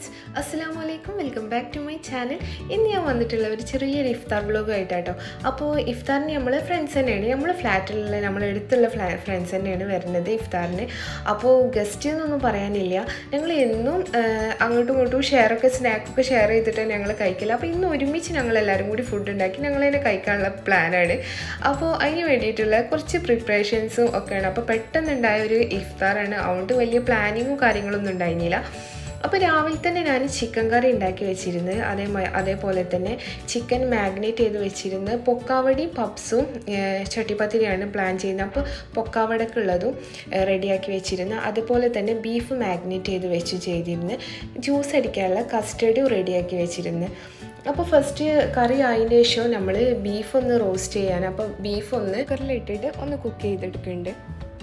friends അസ്സാം വലൈക്കും welcome back to my channel ഇന്ന് ഞാൻ വന്നിട്ടുള്ള ഒരു ചെറിയൊരു ഇഫ്താർ വ്ലോഗ് ആയിട്ടാട്ടോ അപ്പോൾ ഇഫ്താറിന് നമ്മൾ ഫ്രണ്ട്സ് തന്നെയാണ് നമ്മൾ ഫ്ലാറ്റിലുള്ള നമ്മുടെ അടുത്തുള്ള ഫ്ലാ ഫ്രണ്ട്സ് തന്നെയാണ് വരുന്നത് ഇഫ്താറിന് അപ്പോൾ ഗസ്റ്റ് എന്നൊന്നും പറയാനില്ല ഞങ്ങൾ എന്നും ആ, അങ്ങോട്ടും ഇങ്ങോട്ടും ഷെയറൊക്കെ സ്നാക്കൊക്കെ ഷെയർ ചെയ്തിട്ട് ഞങ്ങൾ കഴിക്കില്ല അപ്പോൾ ഇന്ന് ഒരുമിച്ച് ഞങ്ങൾ എല്ലാവരും കൂടി ഫുഡ് ഉണ്ടാക്കി ഞങ്ങൾ തന്നെ കഴിക്കാനുള്ള പ്ലാനാണ് അപ്പോൾ അതിന് വേണ്ടിയിട്ടുള്ള കുറച്ച് പ്രിപ്പറേഷൻസും ഒക്കെയാണ് അപ്പോൾ പെട്ടെന്നുണ്ടായ ഒരു ഇഫ്താറാണ് അതുകൊണ്ട് വലിയ പ്ലാനിങ്ങും കാര്യങ്ങളൊന്നും ഉണ്ടായിരുന്നില്ല അപ്പോൾ രാവിലെ തന്നെ ഞാൻ ചിക്കൻ കറി ഉണ്ടാക്കി വെച്ചിരുന്നു അതേ അതേപോലെ തന്നെ ചിക്കൻ മാഗ്നേറ്റ് ചെയ്ത് വെച്ചിരുന്ന് പൊക്കാവടി പപ്സും ഏഹ്, ചട്ടിപ്പത്തിരിയാണ് പ്ലാൻ ചെയ്യുന്നത് അപ്പോൾ പൊക്കാവടക്കുള്ളതും ഏഹ്, റെഡിയാക്കി വെച്ചിരുന്നു അതുപോലെ തന്നെ ബീഫ് മാഗ്നേറ്റ് ചെയ്ത് വെച്ച് ചെയ്തിരുന്നു ജ്യൂസ് അടിക്കാനുള്ള കസ്റ്റർഡും റെഡിയാക്കി വെച്ചിരുന്നു അപ്പോൾ ഫസ്റ്റ് കറി ആയതിന് ശേഷം നമ്മൾ ബീഫ് ഒന്ന് റോസ്റ്റ് ചെയ്യാൻ അപ്പോൾ ബീഫ് ഒന്ന് കുക്കറിലിട്ടിട്ട് ഒന്ന് കുക്ക് ചെയ്തെടുക്കുന്നുണ്ട്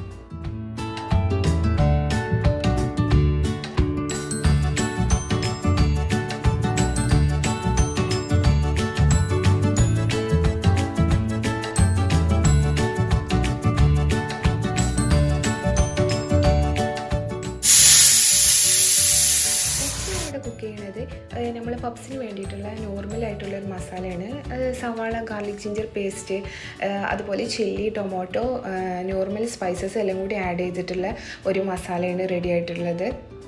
നെക്സ്റ്റ് ഇവിടെ കുക്ക് ചെയ്യണത് നമ്മൾ പപ്സിന് വേണ്ടിയിട്ടുള്ള നോർമൽ ആയിട്ടുള്ള ഒരു മസാലയാണ് അത് സവാള ഗാർലിക് ജിഞ്ചർ പേസ്റ്റ് അതുപോലെ ചില്ലി ടൊമാറ്റോ നോർമൽ സ്പൈസസ് എല്ലാം കൂടി ആഡ് ചെയ്തിട്ടുള്ള ഒരു മസാലയാണ് റെഡി ആയിട്ടുള്ളത്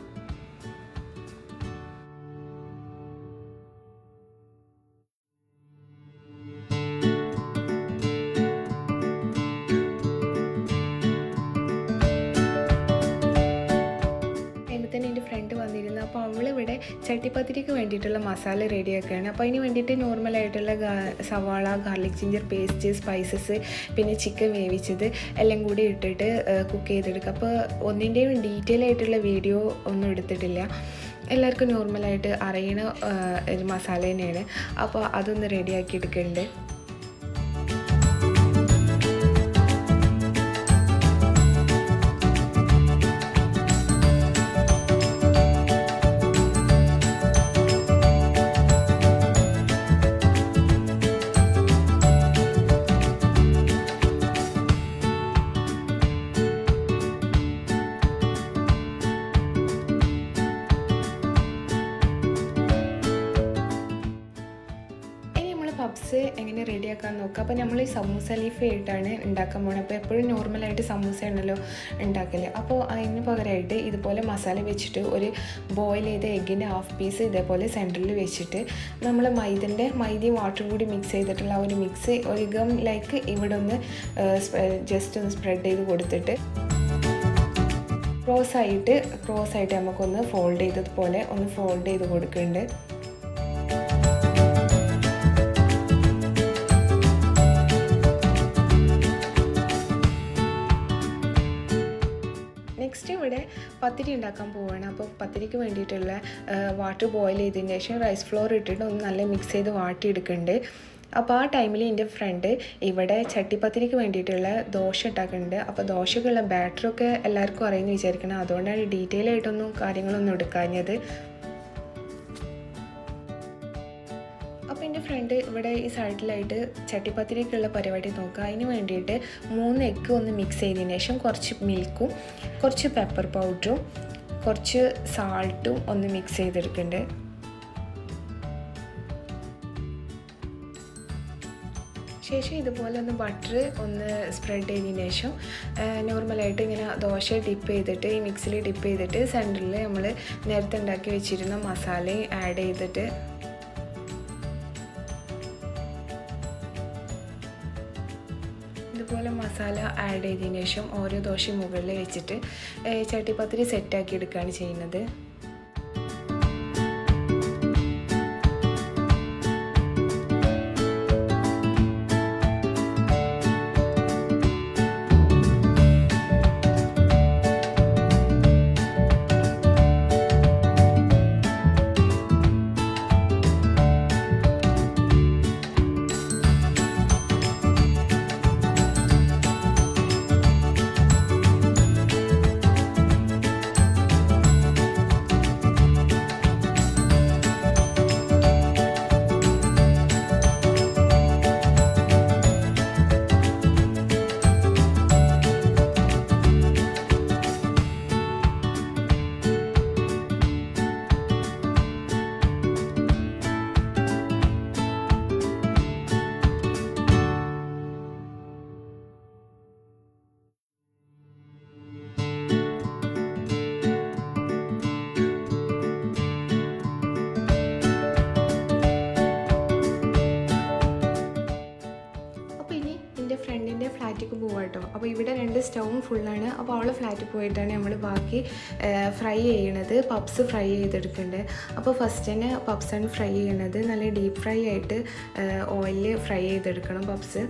അതിന് തന്നെ എൻ്റെ ഫ്രണ്ട് വന്നിരുന്നു അപ്പോൾ അവളിവിടെ ചട്ടിപ്പത്തിരിക്ക് വേണ്ടിയിട്ടുള്ള മസാല റെഡിയാക്കുകയാണ് അപ്പോൾ അതിന് വേണ്ടിയിട്ട് നോർമലായിട്ടുള്ള ഗാ- സവാള ഗാർലിക് ജിഞ്ചർ പേസ്റ്റ് സ്പൈസസ് പിന്നെ ചിക്കൻ വേവിച്ചത് എല്ലാം കൂടി ഇട്ടിട്ട് കുക്ക് ചെയ്തെടുക്കുക അപ്പോൾ ഒന്നിൻ്റെയും ഡീറ്റെയിൽ ആയിട്ടുള്ള വീഡിയോ ഒന്നും എടുത്തിട്ടില്ല എല്ലാവർക്കും നോർമലായിട്ട് അറിയണ ആ, ഒരു മസാല തന്നെയാണ് അപ്പോൾ അതൊന്ന് റെഡിയാക്കി എടുക്കുന്നുണ്ട് ഇനി നമ്മൾ പബ്സ് എങ്ങനെ റെഡിയാക്കാൻ നോക്കുക അപ്പോൾ നമ്മൾ ഈ സമൂസ ലീഫ് ആയിട്ടാണ് ഉണ്ടാക്കാൻ പോകുന്നത് അപ്പോൾ എപ്പോഴും നോർമലായിട്ട് സമൂസയാണല്ലോ ഉണ്ടാക്കല് അപ്പോൾ അതിന് പകരമായിട്ട് ഇതുപോലെ മസാല വെച്ചിട്ട് ഒരു ബോയിൽ ചെയ്ത എഗ്ഗിൻ്റെ ഹാഫ് പീസ് ഇതേപോലെ സെൻറ്ററിൽ വെച്ചിട്ട് നമ്മൾ മൈദൻ്റെ മൈദയും വാട്ടറും കൂടി മിക്സ് ചെയ്തിട്ടുള്ള ആ ഒരു മിക്സ് ഒരു ഗം ലൈക്ക് ഇവിടെ ഒന്ന് ജസ്റ്റ് ഒന്ന് സ്പ്രെഡ് ചെയ്ത് കൊടുത്തിട്ട് ക്രോസ് ആയിട്ട് ക്രോസ് ആയിട്ട് നമുക്കൊന്ന് ഫോൾഡ് ചെയ്തതുപോലെ ഒന്ന് ഫോൾഡ് ചെയ്ത് കൊടുക്കുന്നുണ്ട് നെക്സ്റ്റ് ഇവിടെ പത്തിരി ഉണ്ടാക്കാൻ പോവുകയാണ് അപ്പോൾ പത്തിരിക്ക് വേണ്ടിയിട്ടുള്ള വാട്ടർ ബോയിൽ ചെയ്തതിന് ശേഷം റൈസ് ഫ്ലോർ ഇട്ടിട്ട് ഒന്ന് നല്ല മിക്സ് ചെയ്ത് വാട്ടിയെടുക്കുന്നുണ്ട് അപ്പോൾ ആ ടൈമിൽ എൻ്റെ ഫ്രണ്ട് ഇവിടെ ചട്ടിപ്പത്തിരിക്ക് വേണ്ടിയിട്ടുള്ള ദോശ ഉണ്ടാക്കുന്നുണ്ട് അപ്പോൾ ദോശക്കുള്ള ബാറ്ററൊക്കെ എല്ലാവർക്കും അറിയുമെന്ന് വിചാരിക്കണം അതുകൊണ്ടാണ് ഡീറ്റെയിൽ ആയിട്ടൊന്നും കാര്യങ്ങളൊന്നും എടുക്കാഞ്ഞത് അപ്പോൾ എൻ്റെ ഫ്രണ്ട് ഇവിടെ ഈ സൈഡിലായിട്ട് ചട്ടിപ്പത്തിരിക്കുള്ള പരിപാടി നോക്കുക അതിന് വേണ്ടിയിട്ട് മൂന്ന് എഗ്ഗ് ഒന്ന് മിക്സ് ചെയ്തതിന് ശേഷം കുറച്ച് മിൽക്കും കുറച്ച് പെപ്പർ പൗഡറും കുറച്ച് സാൾട്ടും ഒന്ന് മിക്സ് ചെയ്തെടുക്കുന്നുണ്ട് ശേഷം ഇതുപോലെ ഒന്ന് ബട്ടർ ഒന്ന് സ്പ്രെഡ് ചെയ്തതിന് ശേഷം നോർമലായിട്ട് ഇങ്ങനെ ദോശ ഡിപ്പ് ചെയ്തിട്ട് ഈ മിക്സിൽ ഡിപ്പ് ചെയ്തിട്ട് സെൻറ്ററിൽ നമ്മൾ നേരത്തെ ഉണ്ടാക്കി വെച്ചിരുന്ന മസാലയും ആഡ് ചെയ്തിട്ട് ഇതുപോലെ മസാല ആഡ് ചെയ്തതിന് ശേഷം ഓരോ ദോശയും മുകളിൽ വെച്ചിട്ട് ഏഹ് ചട്ടിപ്പത്തിരി സെറ്റാക്കി എടുക്കുകയാണ് ചെയ്യുന്നത് അപ്പോൾ ഇവിടെ രണ്ട് സ്റ്റൗവും ഫുള്ളാണ് അപ്പോൾ അവൾ ഫ്ലാറ്റിൽ പോയിട്ടാണ് നമ്മൾ ബാക്കി ഫ്രൈ ചെയ്യണത് പപ്സ് ഫ്രൈ ചെയ്തെടുക്കേണ്ടത് അപ്പോൾ ഫസ്റ്റ് തന്നെ പപ്സാണ് ഫ്രൈ ചെയ്യണത് നല്ല ഡീപ്പ് ഫ്രൈ ആയിട്ട് ഓയിലിൽ ഫ്രൈ ചെയ്തെടുക്കണം പപ്സ്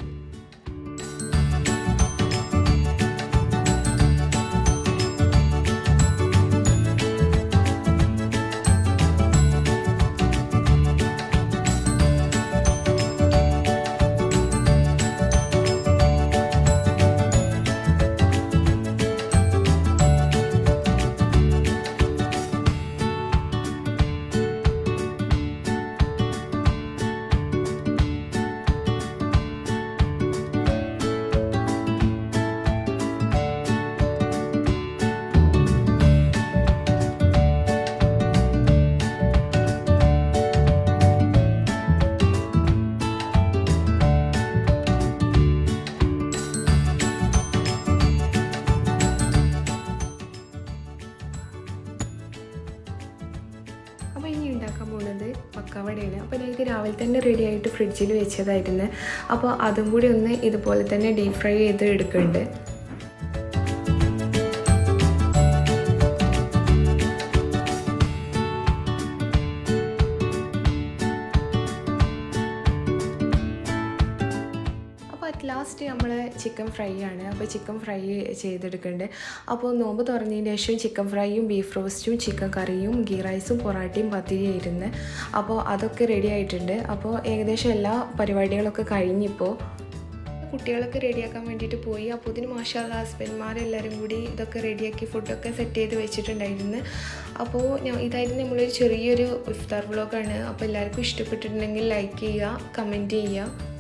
അപ്പോൾ ഇനി ഉണ്ടാക്കാൻ പോകുന്നത് പക്കവടയാണ് അപ്പോൾ ഞാൻ ഇത് രാവിലെ തന്നെ റെഡി ആയിട്ട് ഫ്രിഡ്ജിൽ വെച്ചതായിരുന്നു അപ്പോൾ അതും കൂടി ഒന്ന് ഇതുപോലെ തന്നെ ഡീപ് ഫ്രൈ ചെയ്ത് എടുക്കുന്നുണ്ട് അപ്പോൾ അറ്റ് ലാസ്റ്റ് നമ്മൾ ചിക്കൻ ഫ്രൈ ആണ് അപ്പോൾ ചിക്കൻ ഫ്രൈ ചെയ്തെടുക്കുന്നുണ്ട് അപ്പോൾ നോമ്പ് തുറന്നതിന് ശേഷം ചിക്കൻ ഫ്രൈയും ബീഫ് റോസ്റ്റും ചിക്കൻ കറിയും ഗീ റൈസും പൊറാട്ടയും പത്തിരിയായിരുന്നു അപ്പോൾ അതൊക്കെ റെഡി ആയിട്ടുണ്ട് അപ്പോൾ ഏകദേശം എല്ലാ പരിപാടികളൊക്കെ കഴിഞ്ഞിപ്പോൾ കുട്ടികളൊക്കെ റെഡിയാക്കാൻ വേണ്ടിയിട്ട് പോയി അപ്പോൾ ഇതിന് മാഷാല്ല ഹസ്ബൻഡ്മാരെല്ലാവരും കൂടി ഇതൊക്കെ റെഡിയാക്കി ഫുഡൊക്കെ സെറ്റ് ചെയ്ത് വെച്ചിട്ടുണ്ടായിരുന്നു അപ്പോൾ ഞാൻ ഇതായിരുന്നു നമ്മളൊരു ചെറിയൊരു ഇഫ്താർ വ്ളോഗാണ് അപ്പോൾ എല്ലാവർക്കും ഇഷ്ടപ്പെട്ടിട്ടുണ്ടെങ്കിൽ ലൈക്ക് ചെയ്യുക കമൻറ്റ് ചെയ്യുക